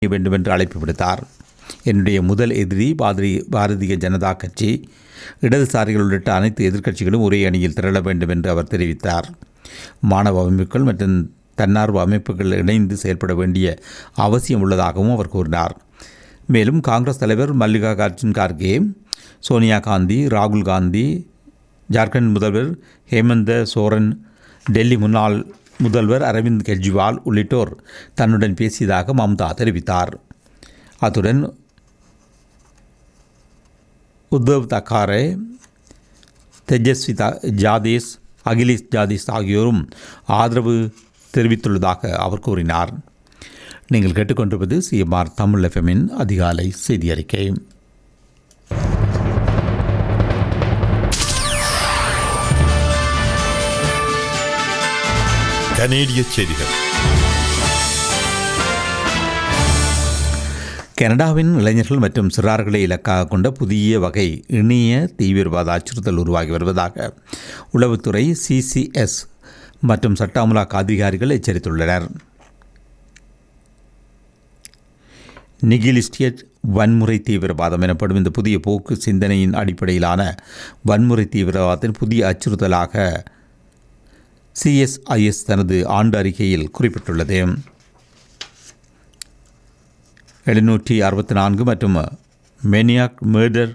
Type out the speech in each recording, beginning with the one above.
வேண்டும் என்று அழைப்பு விடுத்தார் என்னுடைய முதல் எதிரி பாரதி பாரதிய ஜனதா கட்சி இடதுசாரிகள் உள்ளிட்ட அனைத்து எதிர்க்கட்சிகளும் ஒரே அணியில் திரள வேண்டும் என்று அவர் தெரிவித்தார் மாணவ அமைப்புகள் மற்றும் தன்னார்வ அமைப்புகள் இணைந்து செயல்பட வேண்டிய அவசியம் உள்ளதாகவும் அவர் கூறினார் மேலும் காங்கிரஸ் தலைவர் மல்லிகார்ஜுன் கார்கே சோனியா காந்தி ராகுல் காந்தி ஜார்க்கண்ட் முதல்வர் ஹேமந்த சோரன் டெல்லி முன்னாள் முதல்வர் அரவிந்த் கெஜ்ரிவால் உள்ளிட்டோர் தன்னுடன் பேசியதாக மம்தா தெரிவித்தார் அத்துடன் உத்தவ் தக்காரே தேஜஸ்வி த ஜாதேஷ் அகிலேஷ் ஜாதேஷ் ஆகியோரும் ஆதரவு தெரிவித்துள்ளதாக அவர் கூறினார் நீங்கள் கேட்டுக்கொண்டிருப்பது சிஎம்ஆர் தமிழ் எஃப்எம்மின் அதிகாலை செய்தி அறிக்கை கனேடிய செய்திகள் கனடாவின் இளைஞர்கள் மற்றும் சிறார்களை இலக்காக கொண்ட புதிய வகை இணைய தீவிரவாத அச்சுறுத்தல் உருவாகி வருவதாக உளவுத்துறை சிசிஎஸ் மற்றும் சட்ட அமலாக்க அதிகாரிகள் எச்சரித்துள்ளனர் நிகிலிஸ்டியட் வன்முறை தீவிரவாதம் எனப்படும் இந்த புதிய போக்கு சிந்தனையின் அடிப்படையிலான வன்முறை தீவிரவாதத்தின் புதிய அச்சுறுத்தலாக சிஎஸ்ஐஎஸ் தனது ஆண்டு அறிக்கையில் குறிப்பிட்டுள்ளது எழுநூற்றி அறுபத்தி நான்கு மற்றும் மெனியாக் மேர்டர்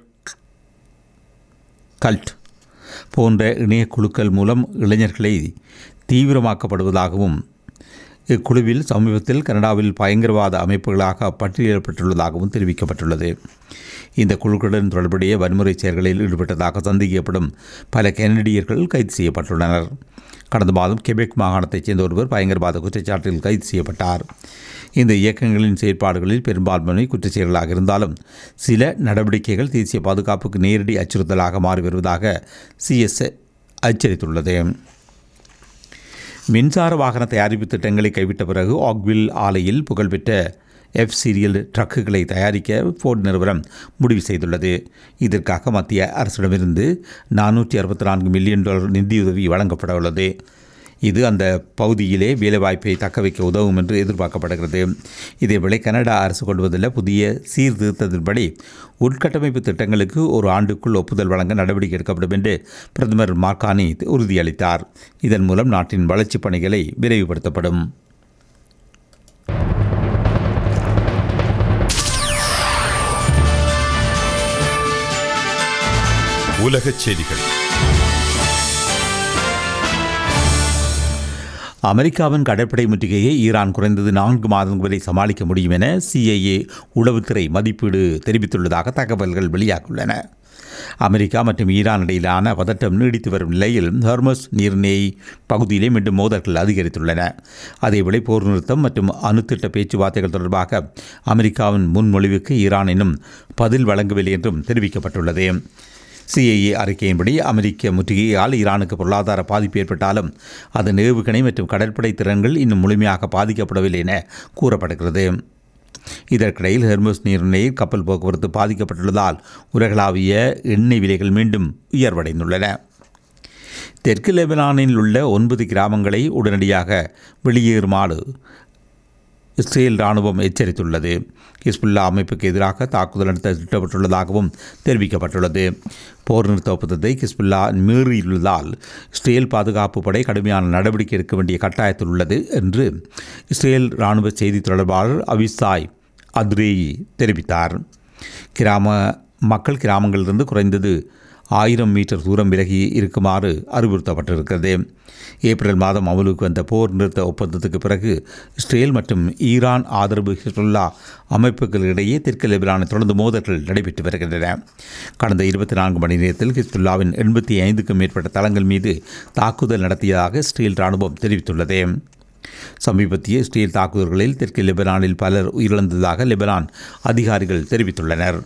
கல்ட் போன்ற இணைய குழுக்கள் மூலம் இளைஞர்களை தீவிரமாக்கப்படுவதாகவும் இக்குழுவில் சமீபத்தில் கனடாவில் பயங்கரவாத அமைப்புகளாக பட்டியலிடப்பட்டுள்ளதாகவும் தெரிவிக்கப்பட்டுள்ளது இந்த குழுக்களுடன் தொடர்புடைய வன்முறை செயல்களில் ஈடுபட்டதாக சந்தேகிக்கப்படும் பல கெனடியர்கள் கைது செய்யப்பட்டுள்ளனர் கடந்த மாதம் கெபெக் மாகாணத்தைச் சேர்ந்த ஒருவர் பயங்கரவாத குற்றச்சாட்டில் கைது செய்யப்பட்டார் இந்த இயக்கங்களின் செயற்பாடுகளில் பெரும்பான்மை குற்றச் செயல்களாக இருந்தாலும் சில நடவடிக்கைகள் தேசிய பாதுகாப்புக்கு நேரடி அச்சுறுத்தலாக மாறி வருவதாக சிஎஸ் எச்சரித்துள்ளது மின்சார வாகன தயாரிப்பு திட்டங்களை கைவிட்ட பிறகு ஆக்வில் ஆலையில் புகழ்பெற்ற எஃப் சீரியல் ட்ரக்குகளை தயாரிக்க ஃபோர்ட் நிறுவனம் முடிவு செய்துள்ளது இதற்காக மத்திய அரசிடமிருந்து நானூற்றி அறுபத்தி நான்கு மில்லியன் டாலர் நிதியுதவி வழங்கப்பட உள்ளது இது அந்த பகுதியிலே வேலைவாய்ப்பை தக்க வைக்க உதவும் என்று எதிர்பார்க்கப்படுகிறது இதேவேளை கனடா அரசு கொண்டு வந்துள்ள புதிய சீர்திருத்தத்தின்படி உட்கட்டமைப்பு திட்டங்களுக்கு ஒரு ஆண்டுக்குள் ஒப்புதல் வழங்க நடவடிக்கை எடுக்கப்படும் என்று பிரதமர் மார்கானி உறுதியளித்தார் இதன் மூலம் நாட்டின் வளர்ச்சிப் பணிகளை விரைவுபடுத்தப்படும் உலகச் செய்திகள் அமெரிக்காவின் கடற்படை முற்றுகையை ஈரான் குறைந்தது நான்கு மாதங்கள் வரை சமாளிக்க முடியும் என சிஐஏ உளவுத்துறை மதிப்பீடு தெரிவித்துள்ளதாக தகவல்கள் வெளியாகியுள்ளன அமெரிக்கா மற்றும் ஈரான் இடையிலான பதட்டம் நீடித்து வரும் நிலையில் ஹர்மஸ் நீர்நேய் பகுதியிலே மீண்டும் மோதல்கள் அதிகரித்துள்ளன அதேவேளை போர் நிறுத்தம் மற்றும் அணுத்திட்ட பேச்சுவார்த்தைகள் தொடர்பாக அமெரிக்காவின் முன்மொழிவுக்கு ஈரான் இன்னும் பதில் வழங்கவில்லை என்றும் தெரிவிக்கப்பட்டுள்ளது சிஐஏ அறிக்கையின்படி அமெரிக்க முற்றுகையால் ஈரானுக்கு பொருளாதார பாதிப்பு ஏற்பட்டாலும் அதன் ஏவுகணை மற்றும் கடற்படை திறன்கள் இன்னும் முழுமையாக பாதிக்கப்படவில்லை என கூறப்படுகிறது இதற்கிடையில் ஹெர்மஸ் நீர்நிலையில் கப்பல் போக்குவரத்து பாதிக்கப்பட்டுள்ளதால் உலகளாவிய எண்ணெய் விலைகள் மீண்டும் உயர்வடைந்துள்ளன தெற்கு லெபனானில் உள்ள ஒன்பது கிராமங்களை உடனடியாக வெளியேறுமாறு இஸ்ரேல் இராணுவம் எச்சரித்துள்ளது ஹிஸ்புல்லா அமைப்புக்கு எதிராக தாக்குதல் நடத்த திட்டப்பட்டுள்ளதாகவும் தெரிவிக்கப்பட்டுள்ளது போர் நிறுத்த ஒப்பந்தத்தை ஹிஸ்புல்லா மீறியுள்ளதால் இஸ்ரேல் பாதுகாப்பு படை கடுமையான நடவடிக்கை எடுக்க வேண்டிய கட்டாயத்தில் உள்ளது என்று இஸ்ரேல் இராணுவ செய்தி தொடர்பாளர் அவிசாய் அத்ரேயி தெரிவித்தார் கிராம மக்கள் கிராமங்களிலிருந்து குறைந்தது ஆயிரம் மீட்டர் தூரம் விலகி இருக்குமாறு அறிவுறுத்தப்பட்டிருக்கிறது ஏப்ரல் மாதம் அமலுக்கு வந்த போர் நிறுத்த ஒப்பந்தத்துக்கு பிறகு இஸ்ரேல் மற்றும் ஈரான் ஆதரவு ஹிஸ்புல்லா அமைப்புகளிடையே தெற்கு லெபனானில் தொடர்ந்து மோதல்கள் நடைபெற்று வருகின்றன கடந்த இருபத்தி நான்கு மணி நேரத்தில் ஹிஸ்புல்லாவின் எண்பத்தி ஐந்துக்கும் மேற்பட்ட தளங்கள் மீது தாக்குதல் நடத்தியதாக இஸ்ரேல் இராணுவம் தெரிவித்துள்ளது சமீபத்திய இஸ்ரேல் தாக்குதல்களில் தெற்கு லெபனானில் பலர் உயிரிழந்ததாக லெபனான் அதிகாரிகள் தெரிவித்துள்ளனர்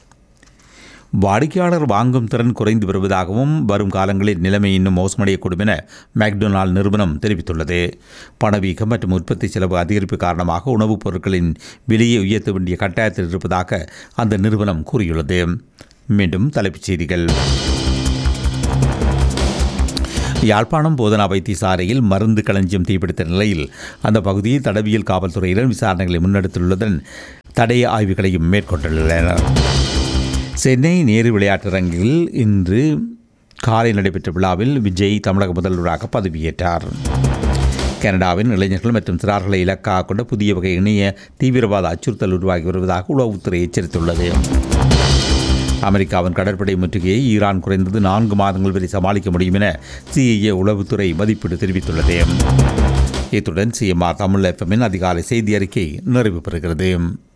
வாடிக்கையாளர் வாங்கும் திறன் குறைந்து வருவதாகவும் வரும் காலங்களில் நிலைமை இன்னும் மோசமடையக்கூடும் என மேக்டொனால்ட் நிறுவனம் தெரிவித்துள்ளது பணவீக்கம் மற்றும் உற்பத்தி செலவு அதிகரிப்பு காரணமாக உணவுப் பொருட்களின் விலையை உயர்த்த வேண்டிய கட்டாயத்தில் இருப்பதாக அந்த நிறுவனம் கூறியுள்ளது மீண்டும் தலைப்புச் செய்திகள் யாழ்ப்பாணம் போதனா வைத்தியசாலையில் மருந்து களஞ்சியம் தீப்பிடித்த நிலையில் அந்த பகுதியில் தடவியல் காவல்துறையினர் விசாரணைகளை முன்னெடுத்துள்ளதுடன் தடய ஆய்வுகளையும் மேற்கொண்டுள்ளனர் சென்னை நேரு விளையாட்டரங்கில் இன்று காலை நடைபெற்ற விழாவில் விஜய் தமிழக முதல்வராக பதவியேற்றார் கனடாவின் இளைஞர்கள் மற்றும் சிறார்களை இலக்காக கொண்ட புதிய வகை இணைய தீவிரவாத அச்சுறுத்தல் உருவாகி வருவதாக உளவுத்துறை எச்சரித்துள்ளது அமெரிக்காவின் கடற்படை முற்றுகையை ஈரான் குறைந்தது நான்கு மாதங்கள் வரை சமாளிக்க முடியும் என சிஐஏ உளவுத்துறை மதிப்பீடு தெரிவித்துள்ளது இத்துடன் சிஎம்ஆர் தமிழ் எஃப்எம்மின் அதிகாலை செய்தி அறிக்கை நிறைவு பெறுகிறது